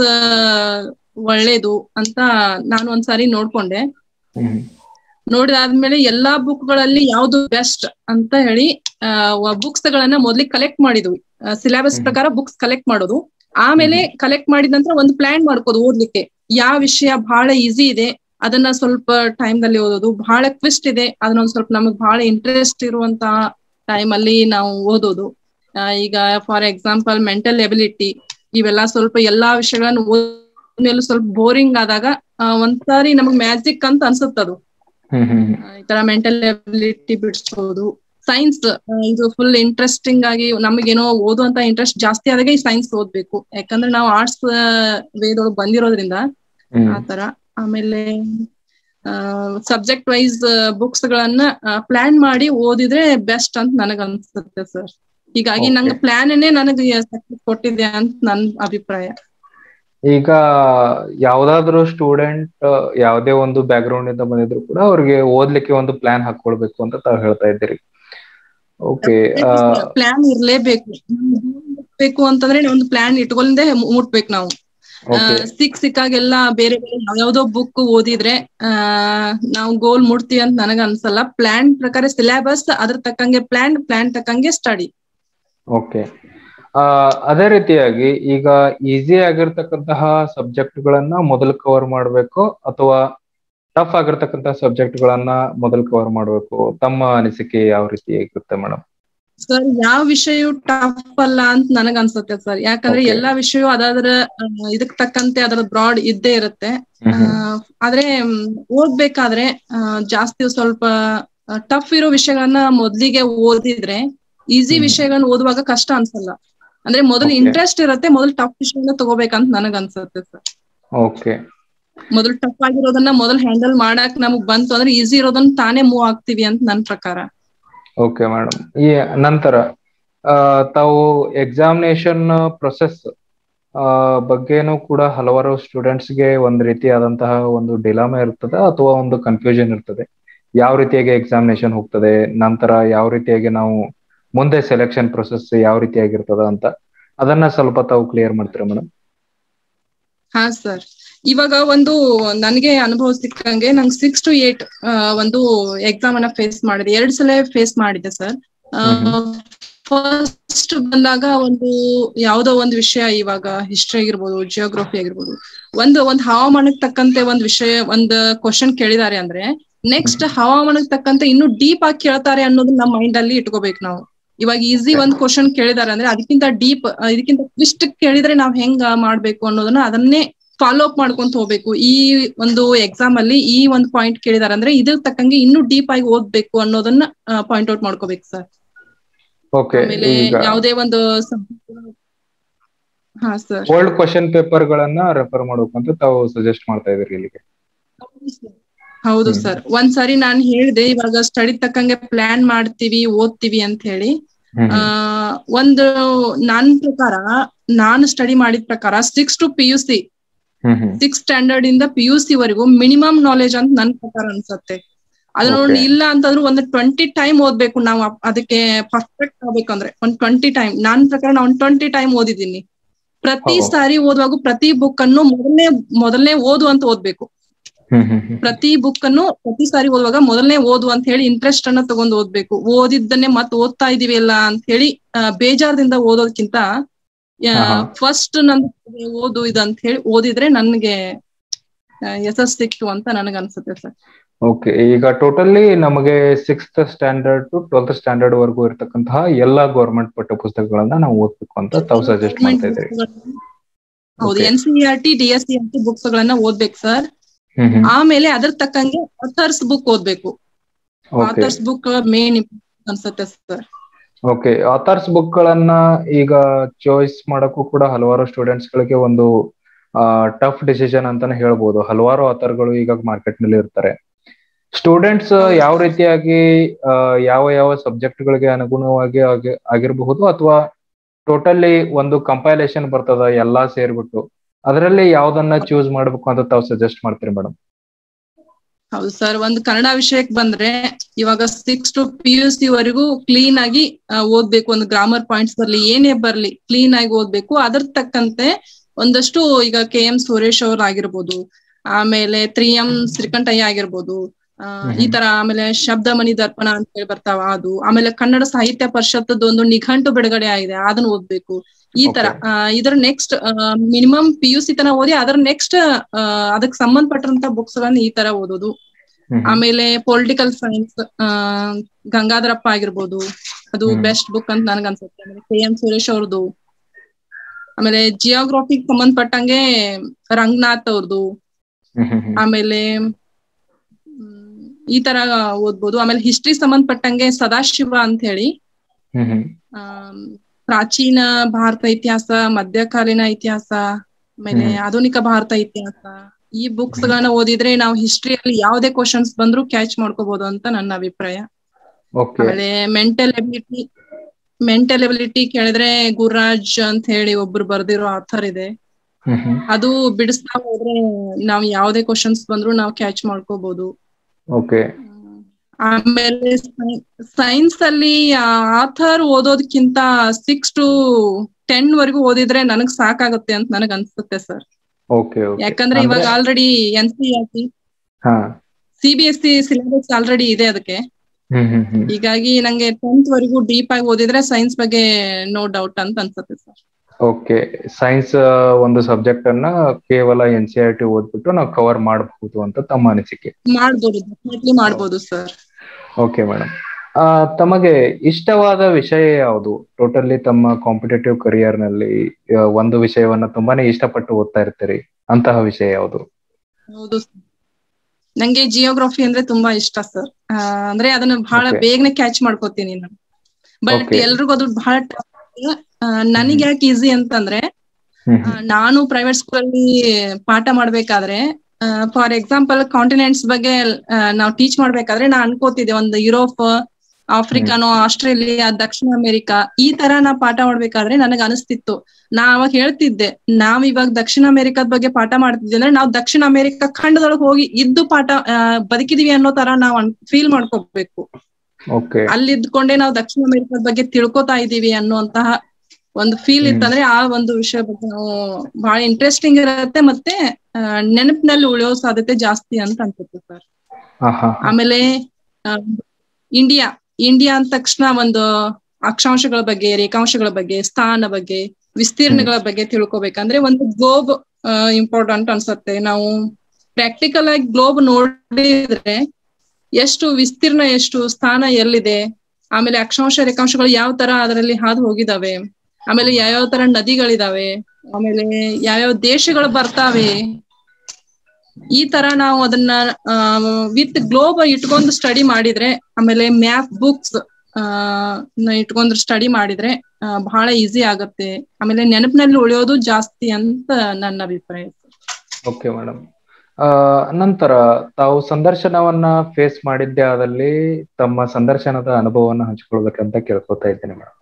ಒಳ್ಳೇದು ಅಂತ ನಾನು ಒಂದ್ಸಾರಿ ನೋಡ್ಕೊಂಡೆ ಹ್ಮ್ ನೋಡಿದಾದ್ಮೇಲೆ ಎಲ್ಲಾ ಬುಕ್ ಗಳಲ್ಲಿ ಯಾವ್ದು ಬೆಸ್ಟ್ ಅಂತ ಹೇಳಿ ಬುಕ್ಸ್ ಗಳನ್ನ ಮೊದ್ಲಿಗೆ ಕಲೆಕ್ಟ್ ಮಾಡಿದ್ವಿ ಸಿಲೆಬಸ್ ಹ್ಮ್. ಪ್ರಕಾರ ಬುಕ್ಸ್ ಕಲೆಕ್ಟ್ ಮಾಡೋದು ಆಮೇಲೆ ಕಲೆಕ್ಟ್ ಮಾಡಿದ ನಂತರ ಒಂದು ಪ್ಲಾನ್ ಮಾಡ್ಕೋದು ಓದ್ಲಿಕ್ಕೆ ಯಾವ ವಿಷಯ ಬಹಳ ಈಸಿ ಇದೆ ಅದನ್ನ ಸ್ವಲ್ಪ ಟೈಮ್ ದಲ್ಲಿ ಓದೋದು ಬಹಳ ಕ್ವಿಸ್ಟ್ ಇದೆ ಅದನ್ನ ಒಂದ್ ಸ್ವಲ್ಪ ನಮಗ್ ಬಹಳ ಇಂಟ್ರೆಸ್ಟ್ ಇರುವಂತ ಟೈಮ್ ಅಲ್ಲಿ ನಾವು ಓದೋದು ಆ, ಈಗ ಫಾರ್ ಎಕ್ಸಾಂಪಲ್ ಮೆಂಟಲ್ ಎಬಿಲಿಟಿ ಇವೆಲ್ಲ ಸ್ವಲ್ಪ ಎಲ್ಲಾ ವಿಷಯಗಳನ್ನ ಓದ್ಮೇಲೆ ಸ್ವಲ್ಪ ಬೋರಿಂಗ್ ಆದಾಗ ಆ, ಒಂದ್ಸಾರಿ ನಮಗ್ ಮ್ಯಾಜಿಕ್ ಅಂತ ಅನ್ಸುತ್ತದು ಹ್ಮ್ ಹ್ಮ್ ಆ, ಈ ತರ ಮೆಂಟಲ್ ಎಬಿಲಿಟಿ ಬಿಡಿಸ್ಬೋದು ಸೈನ್ಸ್ ಇದು ಫುಲ್ ಇಂಟ್ರೆಸ್ಟಿಂಗ್ ಆಗಿ ನಮಗೇನೋ ಓದುವಂತ ಇಂಟ್ರೆಸ್ಟ್ ಜಾಸ್ತಿ ಆದಾಗ ಈ ಸೈನ್ಸ್ ಓದ್ಬೇಕು ಯಾಕಂದ್ರೆ ನಾವು ಆರ್ಟ್ಸ್ ವೇದೊಳಗೆ ಬಂದಿರೋದ್ರಿಂದ ಹ್ಮ್ ಆ ತರ ಆಮೇಲೆ ಸಬ್ಜೆಕ್ಟ್ ವೈಸ್ ಬುಕ್ಸ್ ಗಳನ್ನ ಪ್ಲಾನ್ ಮಾಡಿ ಓದಿದ್ರೆ ಬೆಸ್ಟ್ ಅಂತ ನನಗ್ ಅನ್ಸುತ್ತೆ ಸರ್ ಹೀಗಾಗಿ Okay. ನಂಗೆ ಪ್ಲಾನ್ ನನಗೆ ಸಕ್ಸಸ್ ಕೊಟ್ಟಿದೆ ಅಂತ ನನ್ ಅಭಿಪ್ರಾಯ ಈಗ ಯಾವ್ದಾದ್ರು ಸ್ಟೂಡೆಂಟ್ ಯಾವುದೇ ಒಂದು ಬ್ಯಾಕ್ ಗ್ರೌಂಡ್ ಇಂದ ಬಂದಿದ್ರು ಕೂಡ ಅವ್ರಿಗೆ ಓದ್ಲಿಕ್ಕೆ ಒಂದು ಪ್ಲಾನ್ ಹಾಕೊಳ್ಬೇಕು ಅಂತ ತಾವು ಹೇಳ್ತಾ ಇದ್ದೀರಿ ಓಕೆ ಪ್ಲಾನ್ ಇರ್ಲೇಬೇಕು ಬೇಕು ಅಂತಂದ್ರೆ ಒಂದು ಪ್ಲಾನ್ ಇಟ್ಕೊಂಡೆ ಮುಟ್ಬೇಕು ನಾವು ಓಕೆ ಸಿಕ್ ಸಿಕ್ಕಾಗೆಲ್ಲ ಬೇರೆ ಬೇರೆ ಯಾವ್ಯಾವ್ದೋ ಬುಕ್ ಓದಿದ್ರೆ ಆ ನಾವು ಗೋಲ್ ಮುಟ್ತೀವಿ ಅಂತ ನನಗ ಅನ್ಸಲ್ಲ ಪ್ಲಾನ್ ಪ್ರಕಾರ ಸಿಲೆಬಸ್ ಅದ್ರ ತಕ್ಕಂಗೆ ಪ್ಲಾನ್ ಪ್ಲಾನ್ ತಕ್ಕಂಗೆ ಸ್ಟಡಿ ಓಕೆ ಅದೇ ರೀತಿಯಾಗಿ ಈಗ ಈಸಿ ಆಗಿರ್ತಕ್ಕಂತಹ ಸಬ್ಜೆಕ್ಟ್ ಗಳನ್ನ ಮೊದಲು ಕವರ್ ಮಾಡಬೇಕು ಅಥವಾ ಟಫ್ ಆಗಿರ್ತಕ್ಕಂತಹ ಸಬ್ಜೆಕ್ಟ್ ಗಳನ್ನ ಮೊದಲು ಕವರ್ ಮಾಡಬೇಕು ತಮ್ಮ ಅನಿಸಿಕೆ ಯಾವ ರೀತಿ ಇರುತ್ತೆ ಮೇಡಮ್ ಸರ್ ಯಾವ ವಿಷಯ ಟಫ್ ಅಲ್ಲ ಅಂತ ನನಗ ಅನ್ಸುತ್ತೆ ಸರ್ ಯಾಕಂದ್ರೆ Okay. ಎಲ್ಲಾ ವಿಷಯ ಅದಾದ್ರ ಆ, ಇದಕ್ ತಕ್ಕಂತೆ ಅದ್ರ ಬ್ರಾಡ್ ಇದ್ದೇ ಇರುತ್ತೆ ಆ, ಆದ್ರೆ ಮ್, ಓದ್ಬೇಕಾದ್ರೆ ಆ, ಜಾಸ್ತಿ ಸ್ವಲ್ಪ ಟಫ್ ಇರೋ ವಿಷಯಗಳನ್ನ ಮೊದ್ಲಿಗೆ ಓದಿದ್ರೆ ಈಸಿ ಹ್ಮ್. ವಿಷಯಗಳನ್ನ ಓದುವಾಗ ಕಷ್ಟ ಅನ್ಸಲ್ಲ ಅಂದ್ರೆ ಮೊದಲು Okay. ಇಂಟ್ರೆಸ್ಟ್ ಇರುತ್ತೆ ಮೊದಲು ಟಫ್ ವಿಷಯನ ತಗೋಬೇಕಂತ ನನಗ್ ಅನ್ಸುತ್ತೆ ಸರ್ ಓಕೆ ಮೊದಲು ಟಫ್ ಆಗಿರೋದನ್ನ ಮೊದಲು ಹ್ಯಾಂಡಲ್ ಮಾಡಕ್ ನಮಗ್ ಬಂತು ಅಂದ್ರೆ ಈಸಿ ಇರೋದನ್ನ ತಾನೇ ಮೂವ್ ಆಗ್ತೀವಿ ಅಂತ ನನ್ ಪ್ರಕಾರ ಓಕೆ ಮೇಡಮ್ ಈ ನಂತರ ಆ, ತಾವು ಎಕ್ಸಾಮಿನೇಷನ್ ಪ್ರೊಸೆಸ್ ಬಗ್ಗೆನೂ ಕೂಡ ಹಲವಾರು ಸ್ಟೂಡೆಂಟ್ಸ್ಗೆ ಒಂದು ರೀತಿಯಾದಂತಹ ಒಂದು ಡಿಲಾಮ ಇರ್ತದೆ ಅಥವಾ ಒಂದು ಕನ್ಫ್ಯೂಷನ್ ಇರ್ತದೆ ಯಾವ ರೀತಿಯಾಗಿ ಎಕ್ಸಾಮಿನೇಷನ್ ಹೋಗ್ತದೆ ನಂತರ ಯಾವ ರೀತಿಯಾಗಿ ನಾವು ಮುಂದೆ ಸೆಲೆಕ್ಷನ್ ಪ್ರೊಸೆಸ್ ಯಾವ ರೀತಿಯಾಗಿರ್ತದ ಅಂತ ಅದನ್ನ ಸ್ವಲ್ಪ ತಾವು ಕ್ಲಿಯರ್ ಮಾಡ್ತೀರಾ ಮೇಡಮ್ ಹಾ ಸರ್ ಇವಾಗ ಒಂದು ನನಗೆ ಅನುಭವ ಸಿಕ್ಕಂಗೆ ನಂಗೆ ಸಿಕ್ಸ್ ಟು ಏಟ್ ಒಂದು ಎಕ್ಸಾಮ್ ಅನ್ನ ಫೇಸ್ ಮಾಡಿದೆ ಎರಡ್ ಸಲ ಫೇಸ್ ಮಾಡಿದೆ ಸರ್ ಹ್ಮ್ ಫಸ್ಟ್ ಬಂದಾಗ ಒಂದು ಯಾವ್ದೋ ಒಂದು ವಿಷಯ ಇವಾಗ ಹಿಸ್ಟ್ರಿ ಆಗಿರ್ಬೋದು ಜಿಯೋಗ್ರಫಿ ಆಗಿರ್ಬೋದು ಒಂದು ಒಂದ್ ಹವಾಮಾನಕ್ಕೆ ತಕ್ಕಂತೆ ಒಂದ್ ವಿಷಯ ಒಂದ್ ಕ್ವಶನ್ ಕೇಳಿದಾರೆ ಅಂದ್ರೆ ನೆಕ್ಸ್ಟ್ ಹವಾಮಾನಕ್ಕೆ ತಕ್ಕಂತೆ ಇನ್ನು ಡೀಪ್ ಆಗಿ ಕೇಳ್ತಾರೆ ಅನ್ನೋದು ನಮ್ಮ ಮೈಂಡ್ ಅಲ್ಲಿ ಇಟ್ಕೋಬೇಕು ನಾವು ಇವಾಗ ಈಸಿ ಒಂದ್ ಕ್ವಶನ್ ಕೇಳಿದಾರೆ ಅಂದ್ರೆ ಅದಕ್ಕಿಂತ ಡೀಪ್ ಇದಕ್ಕಿಂತ ಕ್ಲಿಷ್ಟ ಕೇಳಿದ್ರೆ ನಾವ್ ಹೆಂಗ ಮಾಡ್ಬೇಕು ಅನ್ನೋದನ್ನ ಅದನ್ನೇ ಫಾಲೋ ಅಪ್ ಮಾಡ್ಕೊಂತ ಹೋಗ್ಬೇಕು ಈ ಒಂದು ಎಕ್ಸಾಮ್ ಅಲ್ಲಿ ಈ ಒಂದು ಪಾಯಿಂಟ್ ಕೇಳಿದಾರೆ ಅಂದ್ರೆ ಇದ್ರ ತಕ್ಕಂಗೆ ಇನ್ನೂ ಡೀಪ್ ಆಗಿ ಓದ್ಬೇಕು ಅನ್ನೋದನ್ನ ಪಾಯಿಂಟ್ ಔಟ್ ಮಾಡ್ಕೋಬೇಕು ಸರ್ ಓಕೆ ಆಮೇಲೆ ಈಗ ಯಾವುದೇ ಒಂದು subject- ಹಾ ಸರ್ ಓಲ್ಡ್ ಕ್ವಶನ್ ಪೇಪರ್ ಗಳನ್ನ ರೆಫರ್ ಮಾಡ್ಬೇಕು ಅಂತ ತಾವು ಸಜೆಸ್ಟ್ ಮಾಡ್ತಾ ಇದ್ರಿ ಇಲ್ಲಿಗೆ ಹೌದು ಹ್ಮ್. ಸರ್ ಒಂದ್ ಸಾರಿ ನಾನ್ ಹೇಳ್ದೆ ಇವಾಗ ಸ್ಟಡಿ ತಕ್ಕಂಗೆ ಪ್ಲಾನ್ ಮಾಡ್ತೀವಿ ಓದ್ತೀವಿ ಅಂತ ಹೇಳಿ ಹ್ಮ್ ಆ ಒಂದು ನನ್ ಪ್ರಕಾರ ನಾನು ಸ್ಟಡಿ ಮಾಡಿದ ಪ್ರಕಾರ six to P U C ಹ್ಮ್ ಹ್ಮ್ ಸಿಕ್ಸ್ ಸ್ಟ್ಯಾಂಡರ್ಡ್ ಇಂದ ಪಿ ಯು ಸಿ ವರೆಗೂ ಮಿನಿಮಮ್ ನಾಲೆಜ್ ಅಂತ ನನ್ ಪ್ರಕಾರ ಅನ್ಸತ್ತೆ ಅದನ್ನ Okay. ಇಲ್ಲ ಅಂತಂದ್ರೆ ಒಂದು ಟ್ವೆಂಟಿ ಟೈಮ್ ಓದ್ಬೇಕು ನಾವು ಅಪ್- ಅದಕ್ಕೆ ಪರ್ಫೆಕ್ಟ್ ಆಗ್ಬೇಕಂದ್ರೆ ಒಂದ್ ಟ್ವೆಂಟಿ ಟೈಮ್ ನನ್ ಪ್ರಕಾರ ನಾನು ಒಂದ್ ಟ್ವೆಂಟಿ ಟೈಮ್ ಓದಿದ್ದೀನಿ ಪ್ರತಿ ಹೌದು. ಸಾರಿ ಓದುವಾಗ ಪ್ರತಿ ಬುಕ್ ಅನ್ನು ಮೊದಲನೇ ಮೊದಲನೇ ಓದು ಅಂತ ಓದ್ಬೇಕು ಹ್ಮ್ ಹ್ಮ್ ಹ್ಮ್ ಪ್ರತಿ ಬುಕ್ ಅನ್ನು ಪ್ರತಿ ಸಾರಿ ಓದುವಾಗ ಮೊದಲನೇ ಓದು ಅಂತ ಹೇಳಿ ಇಂಟ್ರೆಸ್ಟ್ ಅನ್ನ ತಗೊಂಡು ಓದ್ಬೇಕು ಓದಿದ್ದನ್ನೇ ಮತ್ ಓದ್ತಾ ಇದೀವಿ ಅಲ್ಲ ಅಂತ ಹೇಳಿ ಆ, ಬೇಜಾರದಿಂದ ಓದೋದಕ್ಕಿಂತ ಆಹಾ. ಫಸ್ಟ್ ನನ್ ಓದು ಇದಂತ ಹೇಳಿ ಓದಿದ್ರೆ ನನ್ಗೆ ಆ, ಯಶಸ್ಸು ಸಿಕ್ತು ಅಂತ ನನಗ್ ಅನ್ಸುತ್ತೆ ಸರ್ ಓಕೆ ಈಗ ಟೋಟಲಿ ನಮಗೆ sixth standard to twelfth standard ವರೆಗೂ ಇರತಕ್ಕಂತಹ ಎಲ್ಲಾ ಗೌರ್ಮೆಂಟ್ ಪಠ್ಯ ಪುಸ್ತಕಗಳನ್ನ ನಾವು ಓದ್ಬೇಕು ಅಂತ ತಾವು ಸಜೆಸ್ಟ್ ಮಾಡ್ತಾ ಇದ್ರಿ ಹೌದು Okay. N C R T D S C R T books ಗಳನ್ನ ಓದ್ಬೇಕು ಸರ್ ಹ್ಮ್ ಹ್ಮ್ ಆಮೇಲೆ ಅದ್ರ ತಕ್ಕಂಗೆ ಆಥರ್ಸ್ ಬುಕ್ ಓದ್ಬೇಕು ಓಕೆ ಆಥರ್ಸ್ ಬುಕ್ ಮೇನ್ ಅನ್ಸುತ್ತೆ ಸರ್ ಓಕೆ ಆಥರ್ಸ್ ಬುಕ್ ಗಳನ್ನ ಈಗ ಚಾಯ್ಸ್ ಮಾಡಕ್ಕೂ ಕೂಡ ಹಲವಾರು ಸ್ಟೂಡೆಂಟ್ಸ್ ಗಳಿಗೆ ಒಂದು ಟಫ್ ಡಿಸಿಷನ್ ಅಂತಾನೆ ಹೇಳ್ಬೋದು ಹಲವಾರು ಆಥರ್ಗಳು ಈಗ ಮಾರ್ಕೆಟ್ ನಲ್ಲಿ ಇರ್ತಾರೆ ಸ್ಟೂಡೆಂಟ್ಸ್ ಹೌದು. ಯಾವ ರೀತಿಯಾಗಿ ಆ, ಯಾವ ಯಾವ ಸಬ್ಜೆಕ್ಟ್ ಗಳಿಗೆ ಅನುಗುಣವಾಗಿ ಆಗಿ- ಆಗಿರಬಹುದು ಅಥವಾ ಟೋಟಲಿ ಒಂದು ಕಂಪೈಲೇಷನ್ ಬರ್ತದ ಎಲ್ಲಾ ಸೇರ್ಬಿಟ್ಟು ಅದರಲ್ಲಿ ಯಾವ್ದನ್ನ ಚೂಸ್ ಮಾಡ್ಬೇಕು ಅಂತ ತಾವು ಸಜೆಸ್ಟ್ ಮಾಡ್ತೀರಿ ಮೇಡಮ್ ಹೌದು ಸರ್ ಒಂದು ಕನ್ನಡ ವಿಷಯಕ್ಕೆ ಬಂದ್ರೆ ಇವಾಗ six to P U C ವರೆಗೂ ಕ್ಲೀನ್ ಆಗಿ ಆ, ಓದ್ಬೇಕು ಒಂದು ಗ್ರಾಮರ್ ಪಾಯಿಂಟ್ಸ್ ಬರ್ಲಿ ಏನೇ ಬರ್ಲಿ ಕ್ಲೀನ್ ಆಗಿ ಓದ್ಬೇಕು ಅದ್ರ ತಕ್ಕಂತೆ ಒಂದಷ್ಟು ಈಗ ಕೆ ಎಂ ಸುರೇಶ್ ಅವ್ರು ಆಗಿರ್ಬೋದು ಆಮೇಲೆ ತ್ರೀ ಎಂ ಶ್ರೀಕಂಠಯ್ಯ ಆಗಿರ್ಬೋದು ಆ, ಈ ತರ ಆಮೇಲೆ ಶಬ್ದ ಮಣಿ ದರ್ಪಣ ಅಂತ ಹೇಳಿ ಬರ್ತಾವ ಅದು ಆಮೇಲೆ ಕನ್ನಡ ಸಾಹಿತ್ಯ ಪರಿಷತ್ತದ ಒಂದು ನಿಘಂಟು ಬಿಡುಗಡೆ ಆಗಿದೆ ಅದನ್ನ ಓದ್ಬೇಕು ಈ ತರ Okay. ಆ, ಇದ್ರ next minimum P U C ತನ ಓದಿ ಅದ್ರ ನೆಕ್ಸ್ಟ್ ಅದಕ್ಕೆ ಸಂಬಂಧಪಟ್ಟಂತ ಬುಕ್ಸ್ ಗಳನ್ನ ಈ ತರ ಓದೋದು ಹ್ಮ್ ಆಮೇಲೆ ಪೊಲಿಟಿಕಲ್ ಸೈನ್ಸ್ ಗಂಗಾಧರಪ್ಪ ಆಗಿರ್ಬೋದು ಅದು ಹ್ಮ್. ಬೆಸ್ಟ್ ಬುಕ್ ಅಂತ ನನಗ್ ಅನ್ಸುತ್ತೆ ಆಮೇಲೆ ಕೆ ಎಂ ಸುರೇಶ್ ಅವ್ರದ್ದು ಆಮೇಲೆ ಜಿಯೋಗ್ರಫಿಗ್ ಸಂಬಂಧಪಟ್ಟಂಗೆ ರಂಗನಾಥ್ ಅವ್ರದ್ದು ಹ್ಮ್ ಹ್ಮ್ ಹ್ಮ್ ಆಮೇಲೆ ಮ್, ಈ ತರ ಓದ್ಬೋದು ಆಮೇಲೆ ಹಿಸ್ಟ್ರಿ ಸಂಬಂಧಪಟ್ಟಂಗೆ ಸದಾಶಿವ ಅಂತ ಹೇಳಿ ಹ್ಮ್ ಹ್ಮ್ ಆಮ್, ಪ್ರಾಚೀನ ಭಾರತ ಇತಿಹಾಸ ಮಧ್ಯಕಾಲೀನ ಇತಿಹಾಸ ಆಮೇಲೆ ಹ್ಮ್. ಆಧುನಿಕ ಭಾರತ ಇತಿಹಾಸ ಈ ಬುಕ್ಸ್ ಗಳನ್ನ ಓದಿದ್ರೆ ನಾವು ಹಿಸ್ಟ್ರಿಯಲ್ಲಿ ಯಾವುದೇ ಕ್ವಶನ್ಸ್ ಬಂದ್ರು ಕ್ಯಾಚ್ ಮಾಡ್ಕೋಬಹುದು ಅಂತ ನನ್ನ ಅಭಿಪ್ರಾಯ ಓಕೆ ಆಮೇಲೆ ಮೆಂಟಲ್ ಎಬಿಲಿಟಿ ಮೆಂಟಲ್ ಎಬಿಲಿಟಿ ಕೇಳಿದ್ರೆ ಗುರುರಾಜ್ ಅಂತ ಹೇಳಿ ಒಬ್ರು ಬರ್ದಿರೋ ಆಥರ್ ಇದೆ ಹ್ಮ್ ಹ್ಮ್ ಅದು ಬಿಡಿಸ್ತಾ ಹೋದ್ರೆ ನಾವ್ ಯಾವುದೇ ಕ್ವಶನ್ಸ್ ಬಂದ್ರು ನಾವು ಕ್ಯಾಚ್ ಮಾಡ್ಕೋಬಹುದು ಓಕೆ ಆಮೇಲೆ ಸೈನ್ಸ್ ಅಲ್ಲಿ ಆಥರ್ ಓದೋದಕ್ಕಿಂತ ಸಿಕ್ಸ್ ಟು ಟೆನ್ ವರೆಗೂ ಓದಿದ್ರೆ ನನಗ್ ಸಾಕಾಗುತ್ತೆ ಅಂತ ನನಗ್ ಅನ್ಸುತ್ತೆ ಸರ್ ಓಕೆ ಓಕೆ ಯಾಕಂದ್ರೆ ಇವಾಗ already N C R T ಹಾ C B S C syllabus already ಇದೆ ಅದಕ್ಕೆ ಹ್ಮ್ ಹ್ಮ್ ಹ್ಮ್ ಹೀಗಾಗಿ ನಂಗೆ ಟೆಂತ್ ವರೆಗೂ ಡೀಪ್ ಆಗಿ ಓದಿದ್ರೆ ಸೈನ್ಸ್ ಬಗ್ಗೆ ನೋ ಡೌಟ್ ಅಂತ ಅನ್ಸುತ್ತೆ ಸರ್ ಓಕೆ ಸೈನ್ಸ್ ಒಂದು ಸಬ್ಜೆಕ್ಟ್ ಅನ್ನ ಕೇವಲ ಎನ್ ಸಿ ಆರ್ ಟಿ ಓದ್ಬಿಟ್ಟು ನಾವು ಕವರ್ ಮಾಡಬಹುದು ಅಂತ ತಮ್ಮ ಅನಿಸಿಕೆ ಮಾಡ್ಬೋದು ಡೆಫಿನೆಟ್ಲಿ ಮಾಡ್ಬೋದು ಸರ್ ಓಕೆ ಮೇಡಮ್ ತಮಗೆ ಇಷ್ಟವಾದ ವಿಷಯ ಯಾವುದು ಟೋಟಲಿ ತಮ್ಮ ಕಾಂಪಿಟೇಟಿವ್ ಕರಿಯರ್ ನಲ್ಲಿ ಆ, ಒಂದು ವಿಷಯವನ್ನ ತುಂಬಾನೇ ಇಷ್ಟಪಟ್ಟು ಓದ್ತಾ ಇರ್ತೀರಿ ಅಂತಹ ವಿಷಯ ಯಾವುದು ಹೌದು sir. ನಂಗೆ ಜಿಯೋಗ್ರಫಿ ಅಂದ್ರೆ ತುಂಬಾ ಇಷ್ಟ ಸರ್ ಅಂದ್ರೆ ಅದನ್ನ ಬಹಳ Okay. ಬೇಗನೆ ಕ್ಯಾಚ್ ಮಾಡ್ಕೋತೀನಿ ನಾನು ಬಟ್ Okay. ಎಲ್ರಿಗೂ ಅದು ಬಹಳ tough. ಆ, ನನಗ್ ಯಾಕೆ ಈಸಿ ಅಂತಂದ್ರೆ ಹ್ಮ್ ಆ, ನಾನು ಪ್ರೈವೇಟ್ ಸ್ಕೂಲ್ ಅಲ್ಲಿ ಪಾಠ ಮಾಡ್ಬೇಕಾದ್ರೆ ಫಾರ್ ಎಕ್ಸಾಂಪಲ್ ಕಾಂಟಿನೆಂಟ್ಸ್ ಬಗ್ಗೆ ಆ, ನಾವು ಟೀಚ್ ಮಾಡ್ಬೇಕಾದ್ರೆ ನಾ ಅನ್ಕೋತಿದ್ದೆ ಒಂದು ಯುರೋಪ್ ಆಫ್ರಿಕಾನೋ ಆಸ್ಟ್ರೇಲಿಯಾ ದಕ್ಷಿಣ ಅಮೆರಿಕಾ ಈ ತರ ನಾ ಪಾಠ ಮಾಡ್ಬೇಕಾದ್ರೆ ನನಗ್ ಅನಿಸ್ತಿತ್ತು ನಾ ಅವಾಗ ಹೇಳ್ತಿದ್ದೆ ನಾವ್ ಇವಾಗ ದಕ್ಷಿಣ ಅಮೆರಿಕದ ಬಗ್ಗೆ ಪಾಠ ಮಾಡ್ತಿದ್ವಿ ಅಂದ್ರೆ ನಾವು ದಕ್ಷಿಣ ಅಮೆರಿಕ ಖಂಡದೊಳಗೆ ಹೋಗಿ ಇದ್ದು ಪಾಠ ಆ, ಬದುಕಿದೀವಿ ಅನ್ನೋ ತರ ನಾವ್ ಫೀಲ್ ಮಾಡ್ಕೋಬೇಕು ಓಕೆ ಅಲ್ಲಿ ಇದ್ಕೊಂಡೆ ನಾವು ದಕ್ಷಿಣ ಅಮೆರಿಕದ ಬಗ್ಗೆ ತಿಳ್ಕೊತಾ ಇದೀವಿ ಅನ್ನುವಂತಹ ಒಂದು ಫೀಲ್ ಹ್ಮ್. ಇತ್ತಂದ್ರೆ ಆ ಒಂದು ವಿಷಯ ಬಗ್ಗೆ ನಾವು ಬಹಳ ಇಂಟ್ರೆಸ್ಟಿಂಗ್ ಇರುತ್ತೆ ಮತ್ತೆ ಆ, ನೆನಪಿನಲ್ಲಿ ಉಳಿಯೋ ಸಾಧ್ಯತೆ ಜಾಸ್ತಿ ಅಂತ ಅನ್ಸುತ್ತೆ ಸರ್ ಹಾ ಹಾ ಆಮೇಲೆ ಆ, ಇಂಡಿಯಾ ಇಂಡಿಯಾ ಅಂದ ತಕ್ಷಣ ಒಂದು ಅಕ್ಷಾಂಶಗಳ ಬಗ್ಗೆ ರೇಖಾಂಶಗಳ ಬಗ್ಗೆ ಸ್ಥಾನ ಬಗ್ಗೆ ವಿಸ್ತೀರ್ಣಗಳ ಬಗ್ಗೆ ತಿಳ್ಕೊಬೇಕಂದ್ರೆ ಒಂದು ಗ್ಲೋಬ್ ಇಂಪಾರ್ಟೆಂಟ್ ಅನ್ಸತ್ತೆ ನಾವು ಪ್ರಾಕ್ಟಿಕಲ್ ಆಗಿ ಗ್ಲೋಬ್ ನೋಡಿದ್ರೆ ಎಷ್ಟು ವಿಸ್ತೀರ್ಣ ಎಷ್ಟು ಸ್ಥಾನ ಎಲ್ಲಿದೆ ಆಮೇಲೆ ಅಕ್ಷಾಂಶ ರೇಖಾಂಶಗಳು ಯಾವ ತರ ಅದರಲ್ಲಿ ಹಾದು ಹೋಗಿದಾವೆ ಆಮೇಲೆ ಯಾವ್ಯಾವ ತರ ನದಿಗಳಿದಾವೆ ಆಮೇಲೆ ಯಾವ್ಯಾವ ದೇಶಗಳು ಬರ್ತಾವೆ ಈ ತರ ನಾವು ಅದನ್ನ ವಿತ್ ಗ್ಲೋಬ್ ಇಟ್ಕೊಂಡು ಸ್ಟಡಿ ಮಾಡಿದ್ರೆ ಆಮೇಲೆ ಮ್ಯಾಪ್ ಬುಕ್ಸ್ ಇಟ್ಕೊಂಡು ಸ್ಟಡಿ ಮಾಡಿದ್ರೆ ಬಹಳ ಈಸಿ ಆಗತ್ತೆ ಆಮೇಲೆ ನೆನಪಿನಲ್ಲಿ ಉಳಿಯೋದು ಜಾಸ್ತಿ ಅಂತ ನನ್ನ ಅಭಿಪ್ರಾಯ ಓಕೆ ಮೇಡಮ್ ನಂತರ ತಾವು ಸಂದರ್ಶನವನ್ನ ಫೇಸ್ ಮಾಡಿದ್ದೆ ಆದಲ್ಲಿ ತಮ್ಮ ಸಂದರ್ಶನದ ಅನುಭವವನ್ನು ಹಂಚಿಕೊಳ್ಬೇಕಂತ ಕೇಳ್ಕೊತಾ ಇದ್ದೇನೆ ಮೇಡಮ್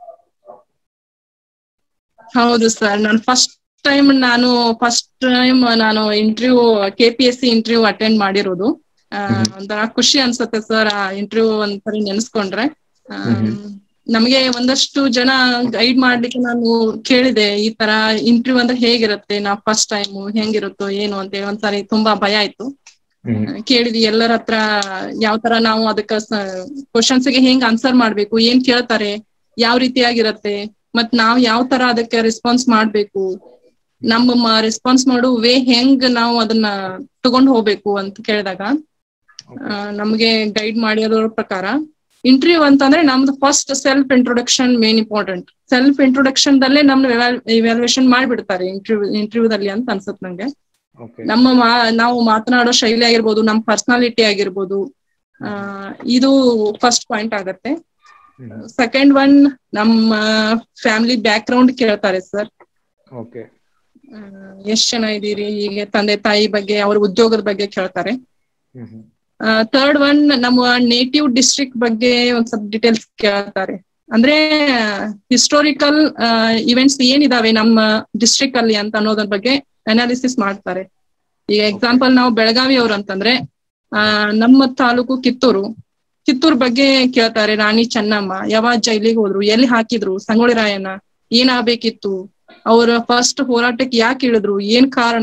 ಹೌದು ಸರ್ ನಾನು ಫಸ್ಟ್ ಟೈಮ್ ನಾನು ಫಸ್ಟ್ ಟೈಮ್ ನಾನು interview K P S C interview attend ಮಾಡಿರೋದು ಒಂಥರ ಖುಷಿ ಅನ್ಸುತ್ತೆ ಸರ್ ಆ ಇಂಟರ್ವ್ಯೂ ಒಂದ್ಸರಿ ನೆನೆಸ್ಕೊಂಡ್ರೆ ನಮಗೆ ಒಂದಷ್ಟು ಜನ ಗೈಡ್ ಮಾಡ್ಲಿಕ್ಕೆ ನಾನು ಕೇಳಿದೆ ಈ ತರ ಇಂಟರ್ವ್ಯೂ ಅಂದ್ರೆ ಹೇಗಿರುತ್ತೆ ನಾ ಫಸ್ಟ್ ಟೈಮ್ ಹೆಂಗಿರುತ್ತೋ ಏನು ಅಂತ ಹೇಳಿ ಒಂದ್ಸರಿ ತುಂಬಾ ಭಯ ಆಯ್ತು ಕೇಳಿದ್ವಿ ಎಲ್ಲರ ಹತ್ರ ಯಾವ ತರ ನಾವು ಅದಕ್ಕ ಕ್ವಶನ್ಸ್ ಗೆ ಹೆಂಗ್ ಆನ್ಸರ್ ಮಾಡ್ಬೇಕು ಏನ್ ಕೇಳ್ತಾರೆ ಯಾವ ರೀತಿಯಾಗಿರತ್ತೆ ಮತ್ ನಾವ್ ಯಾವ ತರ ಅದಕ್ಕೆ ರೆಸ್ಪಾನ್ಸ್ ಮಾಡ್ಬೇಕು ನಮ್ಮ ರೆಸ್ಪಾನ್ಸ್ ಮಾಡೋ ವೇ ಹೆಂಗ್ ನಾವು ಅದನ್ನ ತಗೊಂಡ್ ಹೋಗ್ಬೇಕು ಅಂತ ಕೇಳಿದಾಗ ನಮ್ಗೆ ಗೈಡ್ ಮಾಡಿರೋದ್ರ ಪ್ರಕಾರ ಇಂಟರ್ವ್ಯೂ ಅಂತಂದ್ರೆ ನಮ್ದು first self introduction main important self introduction ದಲ್ಲೇ ನಮ್ನ ಇವ್ಯಾಲ್ಯೂಯೇಷನ್ ಮಾಡ್ಬಿಡ್ತಾರೆ ಇಂಟರ್ವ್ಯೂ ಇಂಟರ್ವ್ಯೂದಲ್ಲಿ ಅಂತ ಅನ್ಸುತ್ತೆ ನಂಗೆ ನಮ್ಮ ನಾವು ಮಾತನಾಡೋ ಶೈಲಿ ಆಗಿರ್ಬೋದು ನಮ್ಮ ಪರ್ಸನಾಲಿಟಿ ಆಗಿರ್ಬೋದು ಆ ಇದು ಫಸ್ಟ್ ಪಾಯಿಂಟ್ ಆಗತ್ತೆ ಸೆಕೆಂಡ್ ಒನ್ ನಮ್ಮ ಫ್ಯಾಮಿಲಿ ಬ್ಯಾಕ್ ಗ್ರೌಂಡ್ ಕೇಳ್ತಾರೆ ಸರ್ ಓಕೆ ಎಷ್ಟ್ ಜನ ಇದೀರಿ ಹೀಗೆ ತಂದೆ ತಾಯಿ ಬಗ್ಗೆ ಅವ್ರ ಉದ್ಯೋಗದ ಬಗ್ಗೆ ಕೇಳ್ತಾರೆ ಥರ್ಡ್ ಒನ್ ನಮ್ಮ ನೇಟಿವ್ ಡಿಸ್ಟ್ರಿಕ್ಟ್ ಬಗ್ಗೆ ಒಂದ್ ಸ್ವಲ್ಪ ಡೀಟೇಲ್ಸ್ ಕೇಳ್ತಾರೆ ಅಂದ್ರೆ ಹಿಸ್ಟೋರಿಕಲ್ ಇವೆಂಟ್ಸ್ ಏನಿದಾವೆ ನಮ್ಮ ಡಿಸ್ಟ್ರಿಕ್ಟ್ ಅಲ್ಲಿ ಅಂತ ಅನ್ನೋದ್ರ ಬಗ್ಗೆ ಅನಾಲಿಸಿಸ್ ಮಾಡ್ತಾರೆ ಈಗ ಎಕ್ಸಾಂಪಲ್ ನಾವು ಬೆಳಗಾವಿ ಅವ್ರು ಅಂತಂದ್ರೆ ಆ ನಮ್ಮ ತಾಲೂಕು ಕಿತ್ತೂರು ಕಿತ್ತೂರ್ ಬಗ್ಗೆ ಕೇಳ್ತಾರೆ ರಾಣಿ ಚೆನ್ನಮ್ಮ ಯಾವಾಗ ಜೈಲಿಗೆ ಹೋದ್ರು ಎಲ್ಲಿ ಹಾಕಿದ್ರು ಸಂಗೊಳ್ಳಿ ರಾಯಣ್ಣ ಏನಾಗ್ಬೇಕಿತ್ತು ಅವ್ರ ಫಸ್ಟ್ ಹೋರಾಟಕ್ಕೆ ಯಾಕೆ ಇಳಿದ್ರು ಏನ್ ಕಾರಣ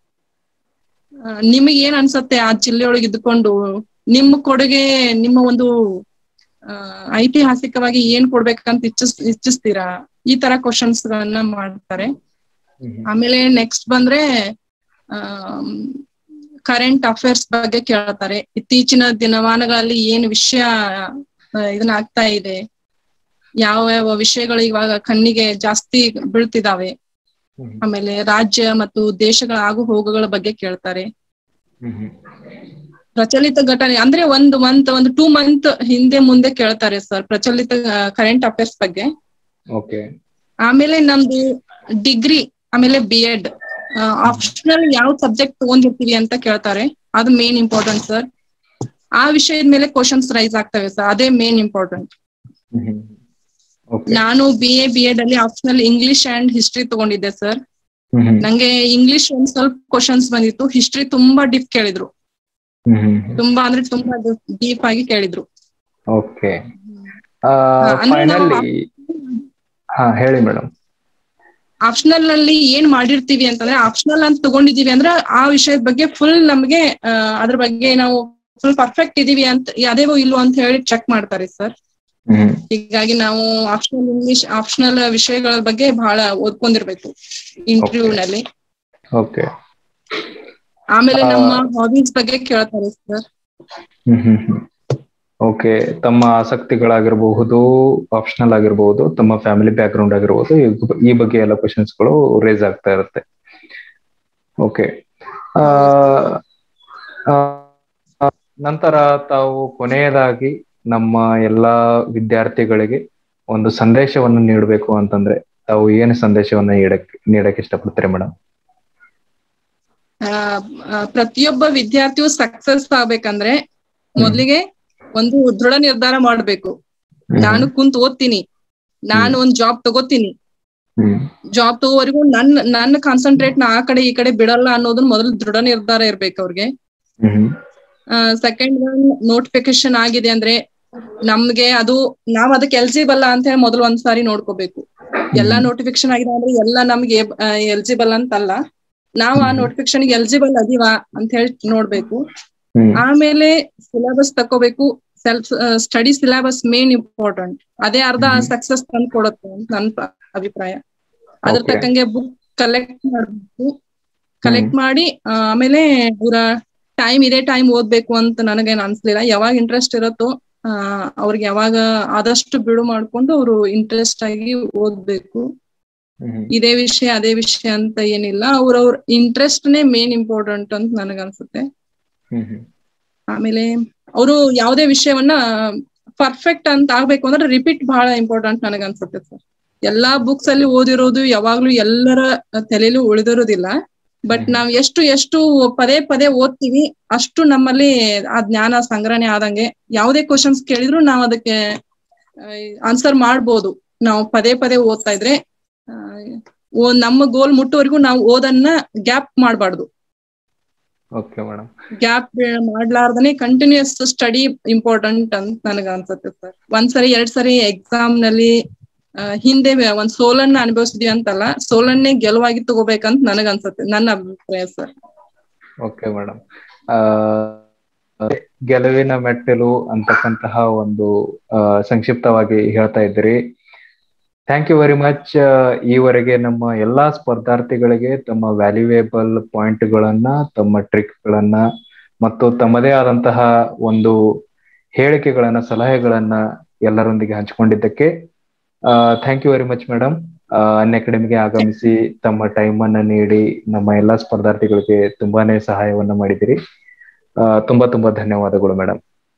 ನಿಮಗೆ ಏನ್ ಅನ್ಸತ್ತೆ ಆ ಜಿಲ್ಲೆಯೊಳಗೆ ಇದ್ಕೊಂಡು ನಿಮ್ಮ ಕೊಡುಗೆ ನಿಮ್ಮ ಒಂದು ಐತಿಹಾಸಿಕವಾಗಿ ಏನ್ ಕೊಡ್ಬೇಕಂತ ಇಚ್ಛಿಸ್ ಇಚ್ಛಿಸ್ತೀರಾ ಈ ತರ ಕ್ವಶನ್ಸ್ ಗಳನ್ನ ಮಾಡ್ತಾರೆ ಆಮೇಲೆ ನೆಕ್ಸ್ಟ್ ಬಂದ್ರೆ ಕರೆಂಟ್ ಅಫೇರ್ಸ್ ಬಗ್ಗೆ ಕೇಳ್ತಾರೆ ಇತ್ತೀಚಿನ ದಿನಮಾನಗಳಲ್ಲಿ ಏನ್ ವಿಷಯ ಇದನ್ನ ಆಗ್ತಾ ಇದೆ ಯಾವ ಯಾವ ವಿಷಯಗಳು ಇವಾಗ ಕಣ್ಣಿಗೆ ಜಾಸ್ತಿ ಬೀಳ್ತಿದಾವೆ ಆಮೇಲೆ ರಾಜ್ಯ ಮತ್ತು ದೇಶಗಳ ಆಗು ಹೋಗುಗಳ ಬಗ್ಗೆ ಕೇಳ್ತಾರೆ ಪ್ರಚಲಿತ ಘಟನೆ ಅಂದ್ರೆ ಒಂದು ಮಂತ್ ಒಂದು ಟೂ ಮಂತ್ ಹಿಂದೆ ಮುಂದೆ ಕೇಳ್ತಾರೆ ಸರ್ ಪ್ರಚಲಿತ ಕರೆಂಟ್ ಅಫೇರ್ಸ್ ಬಗ್ಗೆ ಆಮೇಲೆ ನಮ್ದು ಡಿಗ್ರಿ ಆಮೇಲೆ ಬಿ ಎಡ್ ಆಪ್ಷನಲ್ ಯಾವ ಸಬ್ಜೆಕ್ಟ್ ತಗೊಂಡಿರ್ತೀವಿ ಅಂತ ಕೇಳ್ತಾರೆ ಅದು ಮೇನ್ ಇಂಪಾರ್ಟೆಂಟ್ ಸರ್ ಆ ವಿಷಯದ ಮೇಲೆ ಕ್ವಶನ್ಸ್ ರೈಸ್ ಆಗ್ತವೆ ಸರ್ ಅದೇ ಮೇನ್ ಇಂಪಾರ್ಟೆಂಟ್ ನಾನು ಬಿ ಎ ಬಿ ಎಡ್ ಅಲ್ಲಿ ಆಪ್ಷನಲ್ ಇಂಗ್ಲಿಷ್ ಅಂಡ್ ಹಿಸ್ಟ್ರಿ ತಗೊಂಡಿದ್ದೆ ಸರ್ ನಂಗೆ ಇಂಗ್ಲಿಷ್ ಒಂದ್ ಸ್ವಲ್ಪ ಕ್ವಶನ್ಸ್ ಬಂದಿತ್ತು ಹಿಸ್ಟ್ರಿ ತುಂಬಾ ಡೀಪ್ ಕೇಳಿದ್ರು ತುಂಬಾ ಅಂದ್ರೆ ತುಂಬಾ ಡೀಪ್ ಆಗಿ ಕೇಳಿದ್ರು ಓಕೆ ಹೇಳಿ ಮೇಡಮ್ ಆಪ್ಷನಲ್ ನಲ್ಲಿ ಏನ್ ಮಾಡಿರ್ತೀವಿ ಅಂತಂದ್ರೆ ಆಪ್ಷನಲ್ ಅಂತ ತಗೊಂಡಿದೀವಿ ಅಂದ್ರೆ ಆ ವಿಷಯದ ಬಗ್ಗೆ ಫುಲ್ ನಮ್ಗೆ ಅದ್ರ ಬಗ್ಗೆ ನಾವು ಫುಲ್ ಪರ್ಫೆಕ್ಟ್ ಇದೀವಿ ಅಂತ ಅದೇವೋ ಇಲ್ವೋ ಅಂತ ಹೇಳಿ ಚೆಕ್ ಮಾಡ್ತಾರೆ ಸರ್ ಹೀಗಾಗಿ ನಾವು ಆಪ್ಷನಲ್ ಇಂಗ್ಲಿಷ್ ಆಪ್ಷನಲ್ ವಿಷಯಗಳ ಬಗ್ಗೆ ಬಹಳ ಓದ್ಕೊಂಡಿರ್ಬೇಕು ಇಂಟರ್ವ್ಯೂ ನಲ್ಲಿ ಓಕೆ ಆಮೇಲೆ ನಮ್ಮ ಹಾಬೀಸ್ ಬಗ್ಗೆ ಕೇಳ್ತಾರೆ ಸರ್ ಓಕೆ ತಮ್ಮ ಆಸಕ್ತಿಗಳಾಗಿರಬಹುದು ಆಪ್ಷನಲ್ ಆಗಿರಬಹುದು ತಮ್ಮ ಫ್ಯಾಮಿಲಿ ಬ್ಯಾಕ್ ಗ್ರೌಂಡ್ ಆಗಿರ್ಬೋದು ಈ ಬಗ್ಗೆ ಎಲ್ಲ ಕ್ವಶನ್ಸ್ ಗಳು ರೇಸ್ ಆಗ್ತಾ ಇರುತ್ತೆ ಓಕೆ ನಂತರ ತಾವು ಕೊನೆಯದಾಗಿ ನಮ್ಮ ಎಲ್ಲಾ ವಿದ್ಯಾರ್ಥಿಗಳಿಗೆ ಒಂದು ಸಂದೇಶವನ್ನು ನೀಡಬೇಕು ಅಂತಂದ್ರೆ ತಾವು ಏನು ಸಂದೇಶವನ್ನ ನೀಡಕ್ ನೀಡಕ್ ಇಷ್ಟಪಡ್ತೀರಿ ಮೇಡಮ್ ಪ್ರತಿಯೊಬ್ಬ ವಿದ್ಯಾರ್ಥಿಯು ಸಕ್ಸಸ್ ಆಗ್ಬೇಕಂದ್ರೆ ಮೊದ್ಲಿಗೆ ಒಂದು ದೃಢ ನಿರ್ಧಾರ ಮಾಡ್ಬೇಕು ನಾನು ಕುಂತ್ ಓದ್ತೀನಿ ನಾನು ಒಂದ್ ಜಾಬ್ ತಗೋತೀನಿ ಜಾಬ್ ತಗೋವರೆಗೂ ನನ್ ನನ್ನ ಕಾನ್ಸಂಟ್ರೇಟ್ ನ ಆ ಕಡೆ ಈ ಕಡೆ ಬಿಡಲ್ಲ ಅನ್ನೋದನ್ನ ಮೊದಲು ದೃಢ ನಿರ್ಧಾರ ಇರ್ಬೇಕು ಅವ್ರಿಗೆ ಸೆಕೆಂಡ್ ಒನ್ ನೋಟಿಫಿಕೇಶನ್ ಆಗಿದೆ ಅಂದ್ರೆ ನಮ್ಗೆ ಅದು ನಾವ್ ಅದಕ್ಕೆ ಎಲಿಜಿಬಲ್ ಅಂತ ಹೇಳಿ ಮೊದಲು ಒಂದ್ಸಾರಿ ನೋಡ್ಕೋಬೇಕು ಎಲ್ಲಾ ನೋಟಿಫಿಕೇಶನ್ ಆಗಿದೆ ಅಂದ್ರೆ ಎಲ್ಲಾ ನಮ್ಗೆ ಎಲಿಜಿಬಲ್ ಅಂತಲ್ಲ ನಾವ್ ಆ ನೋಟಿಫಿಕೇಶನ್ ಎಲಿಜಿಬಲ್ ಅದೀವ ಅಂತ ಹೇಳಿ ನೋಡ್ಬೇಕು ಆಮೇಲೆ ಸಿಲೆಬಸ್ ತಕೋಬೇಕು self study syllabus main important ಅದೇ ಅರ್ಧ ಹ್ಮ್. ಸಕ್ಸಸ್ ತಂದು ಕೊಡುತ್ತೆ ಅಂತ ನನ್ನ ಪ್ರ- ಅಭಿಪ್ರಾಯ ಅದ್ರ Okay. ತಕ್ಕಂಗೆ ಬುಕ್ ಕಲೆಕ್ಟ್ ಮಾಡ್ಬೇಕು ಕಲೆಕ್ಟ್ ಮಾಡಿ ಆ, ಆಮೇಲೆ ಪೂರ ಟೈಮ್ ಇದೇ ಟೈಮ್ ಓದ್ಬೇಕು ಅಂತ ನನಗೇನ್ ಅನ್ಸ್ಲಿಲ್ಲ ಯಾವಾಗ ಇಂಟ್ರೆಸ್ಟ್ ಇರತ್ತೋ ಆ, ಅವ್ರಿಗೆ ಯಾವಾಗ ಆದಷ್ಟು ಬಿಡು ಮಾಡ್ಕೊಂಡು ಅವರು ಇಂಟ್ರೆಸ್ಟ್ ಆಗಿ ಓದ್ಬೇಕು ಹ್ಮ್ ಇದೇ ವಿಷಯ ಅದೇ ವಿಷಯ ಅಂತ ಏನಿಲ್ಲ ಅವ್ರವ್ರ ಇಂಟ್ರೆಸ್ಟ್ನೇ ಮೇನ್ ಇಂಪಾರ್ಟೆಂಟ್ ಅಂತ ನನಗನ್ಸುತ್ತೆ ಹ್ಮ್ ಹ್ಮ್ ಆಮೇಲೆ ಅವರು ಯಾವುದೇ ವಿಷಯವನ್ನ ಪರ್ಫೆಕ್ಟ್ ಅಂತ ಆಗ್ಬೇಕು ಅಂದ್ರೆ ರಿಪೀಟ್ ಬಹಳ ಇಂಪಾರ್ಟೆಂಟ್ ನನಗನ್ಸುತ್ತೆ ಸರ್ ಎಲ್ಲಾ ಬುಕ್ಸ್ ಅಲ್ಲಿ ಓದಿರೋದು ಯಾವಾಗ್ಲೂ ಎಲ್ಲರ ತಲೆಯಲ್ಲೂ ಉಳಿದಿರೋದಿಲ್ಲ ಬಟ್ ಹ್ಮ್. ನಾವ್ ಎಷ್ಟು ಎಷ್ಟು ಪದೇ ಪದೇ ಓದ್ತೀವಿ ಅಷ್ಟು ನಮ್ಮಲ್ಲಿ ಆ ಜ್ಞಾನ ಸಂಗ್ರಹಣೆ ಆದಂಗೆ ಯಾವುದೇ ಕ್ವಶನ್ಸ್ ಕೇಳಿದ್ರು ನಾವ್ ಅದಕ್ಕೆ ಆನ್ಸರ್ ಮಾಡ್ಬೋದು ನಾವು ಪದೇ ಪದೇ ಓದ್ತಾ ಇದ್ರೆ ಆ, ಓ- ನಮ್ಮ ಗೋಲ್ ಮುಟ್ಟುವರೆಗೂ ನಾವು ಓದನ್ನ ಗ್ಯಾಪ್ ಮಾಡಬಾರ್ದು ಓಕೆ ಮೇಡಮ್ ಗ್ಯಾಪ್ ಮಾಡ್ಲಾರ್ದನೆ ಕಂಟಿನ್ಯೂಸ್ ಸ್ಟಡಿ ಇಂಪಾರ್ಟೆಂಟ್ ಅಂತ ನನಗ ಅನ್ಸುತ್ತೆ ಸರ್ ಒಂದ್ಸರಿ ಎರಡ್ ಸರಿ ಎಕ್ಸಾಮ್ ನಲ್ಲಿ ಆ, ಹಿಂದೆ ಒಂದ್ ಸೋಲನ್ನ ಅನುಭವಿಸಿದ್ವಿ ಅಂತಲ್ಲ ಸೋಲನ್ನೇ ಗೆಲುವಾಗಿ ತಗೋಬೇಕಂತ ನನಗ ಅನ್ಸುತ್ತೆ ನನ್ನ ಅಭಿಪ್ರಾಯ ಸರ್ ಓಕೆ ಮೇಡಮ್ ಗೆಲುವಿನ ಮೆಟ್ಟಿಲು ಅಂತಕ್ಕಂತಹ ಒಂದು ಆ, ಸಂಕ್ಷಿಪ್ತವಾಗಿ ಹೇಳ್ತಾ ಇದ್ದೀರಿ ಥ್ಯಾಂಕ್ ಯು ವೆರಿ ಮಚ್ ಈವರೆಗೆ ನಮ್ಮ ಎಲ್ಲಾ ಸ್ಪರ್ಧಾರ್ಥಿಗಳಿಗೆ ತಮ್ಮ ವ್ಯಾಲ್ಯೂಯೇಬಲ್ ಪಾಯಿಂಟ್ಗಳನ್ನ ತಮ್ಮ ಟ್ರಿಕ್ಗಳನ್ನ ಮತ್ತು ತಮ್ಮದೇ ಆದಂತಹ ಒಂದು ಹೇಳಿಕೆಗಳನ್ನ ಸಲಹೆಗಳನ್ನ ಎಲ್ಲರೊಂದಿಗೆ ಹಂಚಿಕೊಂಡಿದ್ದಕ್ಕೆ thank you very much madam ಅನ್ ಅಕಾಡೆಮಿಗೆ ಆಗಮಿಸಿ ತಮ್ಮ ಟೈಮ್ ಅನ್ನ ನೀಡಿ ನಮ್ಮ ಎಲ್ಲಾ ಸ್ಪರ್ಧಾರ್ಥಿಗಳಿಗೆ ತುಂಬಾನೇ ಸಹಾಯವನ್ನ ಮಾಡಿದಿರಿ ಆ, ತುಂಬಾ ತುಂಬಾ ಧನ್ಯವಾದಗಳು ಮೇಡಮ್